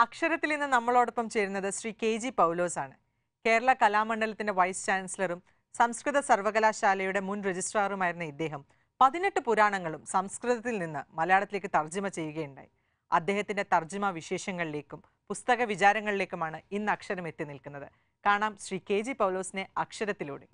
അക്ഷരത്തിൽ ഇന്ന് നമ്മളോടൊപ്പം ചേരുന്നത് ശ്രീ കെ ജി പൗലോസ് ആണ് കേരള കലാമണ്ഡലത്തിന്റെ വൈസ് ചാൻസലറും സംസ്കൃത സർവകലാശാലയുടെ മുൻ രജിസ്ട്രാറുമായിരുന്ന ഇദ്ദേഹം പതിനെട്ട് പുരാണങ്ങളും സംസ്കൃതത്തിൽ നിന്ന് മലയാളത്തിലേക്ക് തർജ്ജമ ചെയ്യുകയുണ്ടായി അദ്ദേഹത്തിന്റെ തർജ്ജമ വിശേഷങ്ങളിലേക്കും പുസ്തക വിചാരങ്ങളിലേക്കുമാണ് ഇന്ന് അക്ഷരം എത്തി നിൽക്കുന്നത് കാണാം ശ്രീ കെ ജി പൗലോസിനെ അക്ഷരത്തിലൂടെ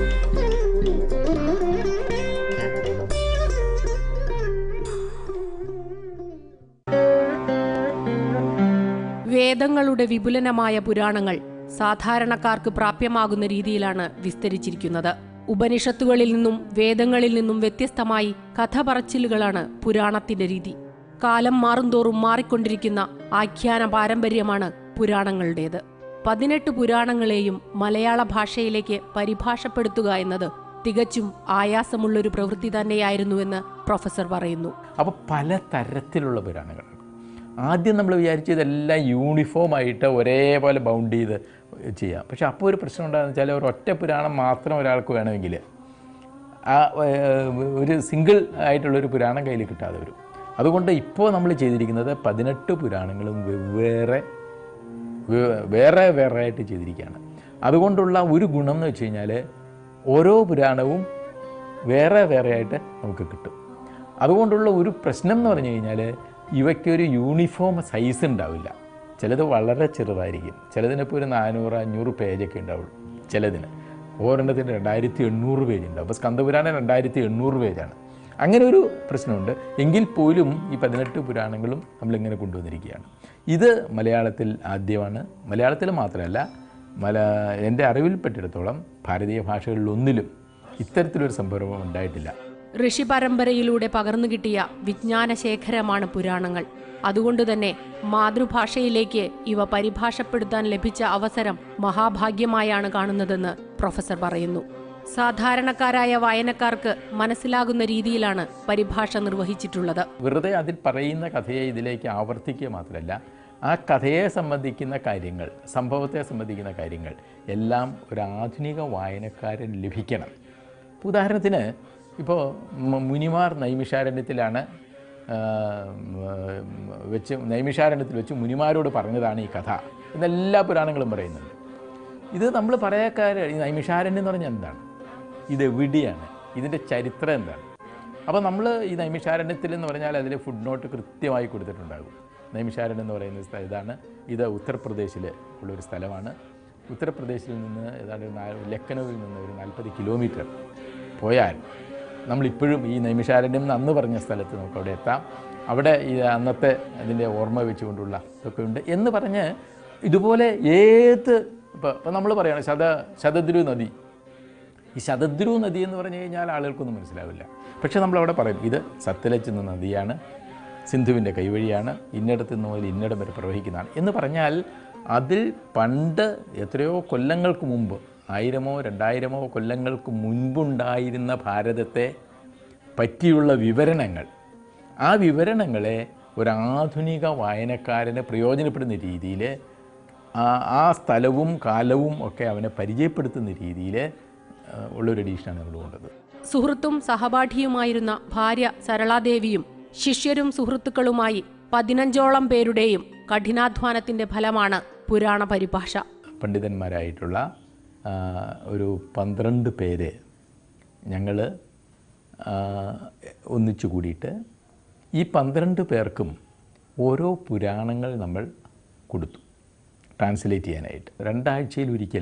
വേദങ്ങളുടെ വിപുലനമായ പുരാണങ്ങൾ സാധാരണക്കാർക്ക് പ്രാപ്യമാകുന്ന രീതിയിലാണ് വിസ്തരിച്ചിരിക്കുന്നത് ഉപനിഷത്തുകളിൽ നിന്നും വേദങ്ങളിൽ നിന്നും വ്യത്യസ്തമായി കഥ പറച്ചിലുകളാണ് പുരാണത്തിന്റെ രീതി കാലം മാറുന്തോറും മാറിക്കൊണ്ടിരിക്കുന്ന ആഖ്യാന പാരമ്പര്യമാണ് പുരാണങ്ങളുടേത് പതിനെട്ട് പുരാണങ്ങളെയും മലയാള ഭാഷയിലേക്ക് പരിഭാഷപ്പെടുത്തുക എന്നത് തികച്ചും ആയാസമുള്ളൊരു പ്രവൃത്തി തന്നെയായിരുന്നുവെന്ന് പ്രൊഫസർ പറയുന്നു അപ്പോൾ പല തരത്തിലുള്ള പുരാണങ്ങളുണ്ട് ആദ്യം നമ്മൾ വിചാരിച്ചു ഇതെല്ലാം യൂണിഫോം ആയിട്ട് ഒരേപോലെ ബൗണ്ട് ചെയ്ത് ചെയ്യാം പക്ഷെ അപ്പോൾ ഒരു പ്രശ്നം ഉണ്ടാകുന്ന വെച്ചാൽ ഒരു ഒറ്റ പുരാണം മാത്രം ഒരാൾക്ക് വേണമെങ്കിൽ ആ ഏർ, ഒരു സിംഗിൾ ആയിട്ടുള്ളൊരു പുരാണം കയ്യിൽ കിട്ടാതെ വരും അതുകൊണ്ട് ഇപ്പോൾ നമ്മൾ ചെയ്തിരിക്കുന്നത് പതിനെട്ട് പുരാണങ്ങളും വെവ്വേറെ വേ- വേറെ വേറെ ആയിട്ട് ചെയ്തിരിക്കുകയാണ് അതുകൊണ്ടുള്ള ഒരു ഗുണം എന്ന് വെച്ച് കഴിഞ്ഞാൽ ഓരോ പുരാണവും വേറെ വേറെ ആയിട്ട് നമുക്ക് കിട്ടും അതുകൊണ്ടുള്ള ഒരു പ്രശ്നം എന്ന് പറഞ്ഞു കഴിഞ്ഞാൽ ഇവയ്ക്കൊരു യൂണിഫോം സൈസ് ഉണ്ടാവില്ല ചിലത് വളരെ ചെറുതായിരിക്കും ചിലതിനിപ്പോൾ ഒരു നാനൂറ് അഞ്ഞൂറ് പേജൊക്കെ ഉണ്ടാവുള്ളൂ ചിലതിന് ഒരെണ്ണത്തിന് രണ്ടായിരത്തി എണ്ണൂറ് പേജ് ഉണ്ടാവും അപ്പോൾ സ്കന്ദപുരാണം രണ്ടായിരത്തി എണ്ണൂറ് പേജാണ് അങ്ങനെ ഒരു പ്രശ്നമുണ്ട് എങ്കിൽ പോലും ഈ പതിനെട്ട് പുരാണങ്ങളും നമ്മളിങ്ങനെ കൊണ്ടുവന്നിരിക്കുകയാണ് ഇത് മലയാളത്തിൽ ആദ്യമാണ് മലയാളത്തിൽ മാത്രമല്ല മല എൻ്റെ അറിവിൽപ്പെട്ടിടത്തോളം ഭാരതീയ ഭാഷകളിലൊന്നിലും ഇത്തരത്തിലൊരു സംഭവം ഉണ്ടായിട്ടില്ല ഋഷി പരമ്പരയിലൂടെ പകർന്നു കിട്ടിയ വിജ്ഞാനശേഖരമാണ് പുരാണങ്ങൾ അതുകൊണ്ടുതന്നെ മാതൃഭാഷയിലേക്ക് ഇവ പരിഭാഷപ്പെടുത്താൻ ലഭിച്ച അവസരം മഹാഭാഗ്യമായാണ് കാണുന്നതെന്ന് പ്രൊഫസർ പറയുന്നു സാധാരണക്കാരായ വായനക്കാർക്ക് മനസ്സിലാകുന്ന രീതിയിലാണ് പരിഭാഷ നിർവഹിച്ചിട്ടുള്ളത് വെറുതെ അതിൽ പറയുന്ന കഥയെ ഇതിലേക്ക് ആവർത്തിക്കുക മാത്രമല്ല ആ കഥയെ സംബന്ധിക്കുന്ന കാര്യങ്ങൾ സംഭവത്തെ സംബന്ധിക്കുന്ന കാര്യങ്ങൾ എല്ലാം ഒരു ആധുനിക വായനക്കാരൻ ലഭിക്കണം ഇപ്പൊ ഉദാഹരണത്തിന് ഇപ്പോൾ മ- മുനിമാർ നൈമിഷാരണ്യത്തിലാണ് ആ, ഉം, വെച്ച് നൈമിഷാരണ്യത്തിൽ വെച്ച് മുനിമാരോട് പറഞ്ഞതാണ് ഈ കഥ എന്നെല്ലാ പുരാണങ്ങളും പറയുന്നുണ്ട് ഇത് നമ്മൾ പറയാക്കാര് ഈ നൈമിഷാരണ്യം എന്ന് പറഞ്ഞാൽ എന്താണ് ഇത് എവിടെയാണ് ഇതിൻ്റെ ചരിത്രം എന്താണ് അപ്പോൾ നമ്മൾ ഈ നൈമിഷാരണ്യത്തിൽ എന്ന് പറഞ്ഞാൽ അതിൽ ഫുഡ് നോട്ട് കൃത്യമായി കൊടുത്തിട്ടുണ്ടാകും നൈമിഷാരണ്യം എന്ന് പറയുന്ന സ്ഥലം ഇതാണ് ഇത് ഉത്തർപ്രദേശിൽ ഉള്ളൊരു സ്ഥലമാണ് ഉത്തർപ്രദേശിൽ നിന്ന് ഏതാണ്ട് ഒരു നാ- ലക്നൌവിൽ നിന്ന് ഒരു നാൽപ്പത് കിലോമീറ്റർ പോയാൽ നമ്മളിപ്പോഴും ഈ നൈമിഷാരണ്യം എന്ന് അന്ന് പറഞ്ഞ സ്ഥലത്ത് നമുക്ക് അവിടെ എത്താം അവിടെ ഈ അന്നത്തെ അതിൻ്റെ ഓർമ്മ വെച്ചുകൊണ്ടുള്ള ഇതൊക്കെ ഉണ്ട് എന്ന് പറഞ്ഞ് ഇതുപോലെ ഏത് ഇപ്പോൾ ഇപ്പോൾ നമ്മൾ പറയുകയാണ് ശത ശതദ്രു നദി ഈ ശതദ്രു നദി എന്ന് പറഞ്ഞു കഴിഞ്ഞാൽ ആളുകൾക്കൊന്നും മനസ്സിലാവില്ല പക്ഷേ നമ്മളവിടെ പറയും ഇത് സത്യലജ് എന്ന നദിയാണ് സിന്ധുവിൻ്റെ കൈവഴിയാണ് ഇന്നിടത്ത് നിന്ന് മുതൽ ഇന്നിടം വരെ പ്രവഹിക്കുന്നതാണ് എന്ന് പറഞ്ഞാൽ അതിൽ പണ്ട് എത്രയോ കൊല്ലങ്ങൾക്ക് മുമ്പ് ആയിരമോ രണ്ടായിരമോ കൊല്ലങ്ങൾക്ക് മുൻപുണ്ടായിരുന്ന ഭാരതത്തെ പറ്റിയുള്ള വിവരണങ്ങൾ ആ വിവരണങ്ങളെ ഒരു ആധുനിക വായനക്കാരന് പ്രയോജനപ്പെടുന്ന രീതിയിൽ ആ ആ സ്ഥലവും കാലവും ഒക്കെ അവനെ പരിചയപ്പെടുത്തുന്ന രീതിയിൽ ഉള്ളൊരു എഡീഷനാണ് നമ്മൾ കൊണ്ടത് സുഹൃത്തും സഹപാഠിയുമായിരുന്ന ഭാര്യ സരളാദേവിയും ശിഷ്യരും സുഹൃത്തുക്കളുമായി പതിനഞ്ചോളം പേരുടെയും കഠിനാധ്വാനത്തിന്റെ ഫലമാണ് പുരാണ പരിഭാഷ പണ്ഡിതന്മാരായിട്ടുള്ള ആ, ഒരു പന്ത്രണ്ട് പേര് ഞങ്ങൾ ഒന്നിച്ചു കൂടിയിട്ട് ഈ പന്ത്രണ്ട് പേർക്കും ഓരോ പുരാണങ്ങൾ നമ്മൾ കൊടുത്തു ട്രാൻസ്ലേറ്റ് ചെയ്യാനായിട്ട് രണ്ടാഴ്ചയിൽ ഒരിക്കൽ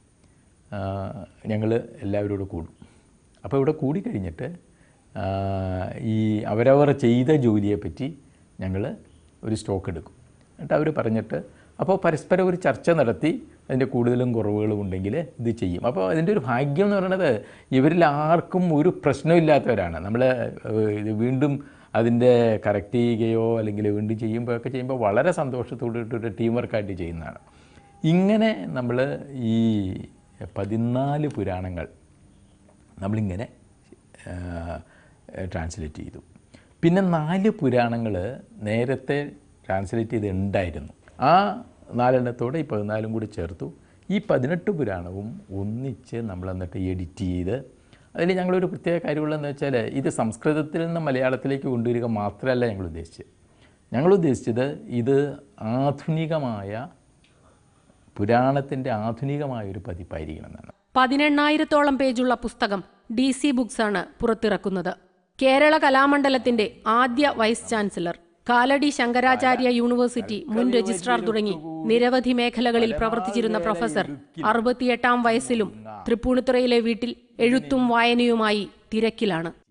ഞങ്ങൾ എല്ലാവരോടും കൂടും അപ്പോൾ ഇവിടെ കൂടിക്കഴിഞ്ഞിട്ട് ആ, ഈ അവരവർ ചെയ്ത ജോലിയെപ്പറ്റി ഞങ്ങൾ ഒരു സ്റ്റോക്ക് എടുക്കും എന്നിട്ട് അവർ പറഞ്ഞിട്ട് അപ്പോൾ പരസ്പരം ഒരു ചർച്ച നടത്തി അതിൻ്റെ കൂടുതലും കുറവുകളും ഉണ്ടെങ്കിൽ ഇത് ചെയ്യും അപ്പോൾ അതിൻ്റെ ഒരു ഭാഗ്യം എന്ന് പറയുന്നത് ഇവരിൽ ആർക്കും ഒരു പ്രശ്നമില്ലാത്തവരാണ് നമ്മൾ ഇത് വീണ്ടും അതിൻ്റെ കറക്റ്റ് ചെയ്യുകയോ അല്ലെങ്കിൽ വീണ്ടും ചെയ്യുമ്പോഴൊക്കെ ചെയ്യുമ്പോൾ വളരെ സന്തോഷത്തോടെ ടീം വർക്കായിട്ട് ചെയ്യുന്നതാണ് ഇങ്ങനെ നമ്മൾ ഈ പതിനാല് പുരാണങ്ങൾ നമ്മളിങ്ങനെ ട്രാൻസ്ലേറ്റ് ചെയ്തു പിന്നെ നാല് പുരാണങ്ങൾ നേരത്തെ ട്രാൻസ്ലേറ്റ് ചെയ്ത് ഉണ്ടായിരുന്നു ആ നാലെണ്ണത്തോടെ ഈ പതിനാലും കൂടി ചേർത്തു ഈ പതിനെട്ട് പുരാണവും ഒന്നിച്ച് നമ്മൾ എന്നിട്ട് എഡിറ്റ് ചെയ്ത് അതിൽ ഞങ്ങളൊരു പ്രത്യേക കാര്യമുള്ളതെന്ന് വെച്ചാൽ ഇത് സംസ്കൃതത്തിൽ നിന്ന് മലയാളത്തിലേക്ക് കൊണ്ടുവരിക മാത്രമല്ല ഞങ്ങൾ ഉദ്ദേശിച്ചത് ഞങ്ങൾ ഉദ്ദേശിച്ചത് ഇത് ആധുനികമായ പുരാണത്തിൻ്റെ ആധുനികമായ ഒരു പതിപ്പായിരിക്കണം എന്നാണ് പതിനെണ്ണായിരത്തോളം പേജുള്ള പുസ്തകം ഡി സി ബുക്സാണ് പുറത്തിറക്കുന്നത് കേരള കലാമണ്ഡലത്തിന്റെ ആദ്യ vice chancellor Kalady Sankaracharya university മുൻ രജിസ്ട്രാർ തുടങ്ങി നിരവധി മേഖലകളിൽ പ്രവർത്തിച്ചിരുന്ന പ്രൊഫസർ അറുപത്തിയെട്ടാം വയസ്സിലും തൃപ്പൂണിത്തുറയിലെ വീട്ടിൽ എഴുത്തും വായനയുമായി തിരക്കിലാണ്